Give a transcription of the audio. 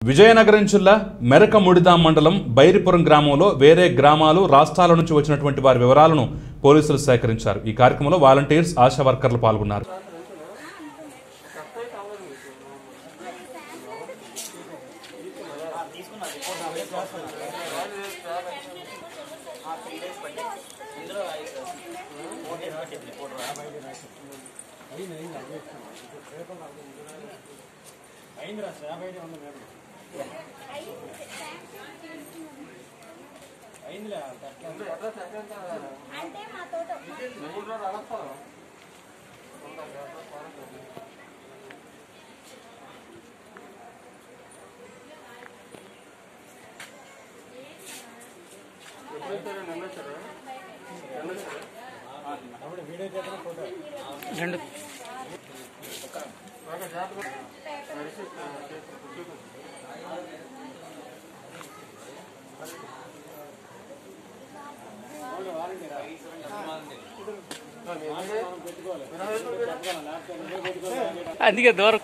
విజయనగరం జిల్లా మెరక ముడిదాం మండలం బైరిపురం గ్రామంలో వేరే గ్రామాలు రాష్ట్రాల నుంచి వచ్చినటువంటి వారి వివరాలను పోలీసులు సేకరించారు ఈ కార్యక్రమంలో వాలంటీర్స్ ఆశా వర్కర్లు పాల్గొన్నారు అంటే మా తోట రెండు అందుకే దూరం